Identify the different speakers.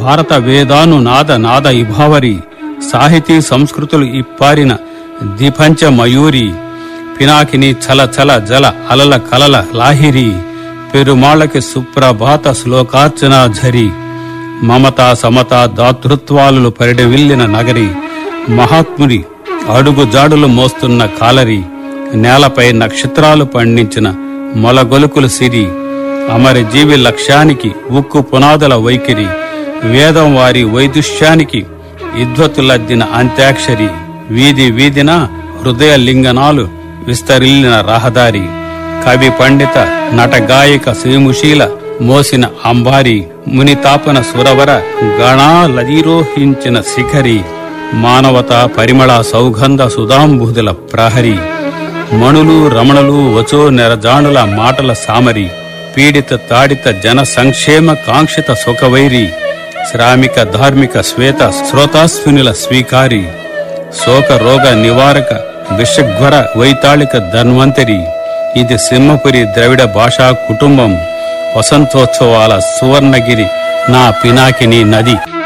Speaker 1: భారత వేదాను నాద నాద ఇభావరి సాహితీ సంస్కృతులు ఇప్పారిన దిపంచ మయూరి పినాకిని చల చల జల అలల కలల లాహిరి పెరుమాళ్ళకి సుప్రభాత శ్లోకార్చన ఝరి మమతా సమత దాతృత్వాలు పరిడవిల్లిన నగరి మహాత్ముడి అడుగు జాడులు మోస్తున్న కాలరి నేలపై నక్షత్రాలు పండించిన మొలగొలుకుల సిరి అమరి జీవి లక్ష్యానికి ఉక్కు పునాదుల వైఖరి వేదం వారి వైదుష్యానికి ఇద్వతులద్దిన అంత్యాక్షరి వీధి వీధిన హృదయ లింగనాలు విస్తరిల్లిన రహదారి కవి పండిత నట గాయక శ్రీముశీల మోసిన అంబారి మునితాపన సురవర గణాలధిరోహించిన శిఖరి మానవత పరిమళ సౌగంధ సుధాంబుధుల ప్రహరి మణులు రమణులు వచో నెరజాణుల మాటల సామరి పీడిత తాడిత జన సంక్షేమ కాంక్షిత సుఖవైరి శ్రామిక ధార్మిక శ్వేత శ్రోతాస్వినుల స్వీకారి శోక రోగ నివారక విషగ్వర వైతాళిక ధన్వంతరి ఇది సింహపురి ద్రవిడ భాషా కుటుంబం వసంతోత్సవాల సువర్ణగిరి నా పినాకిని నది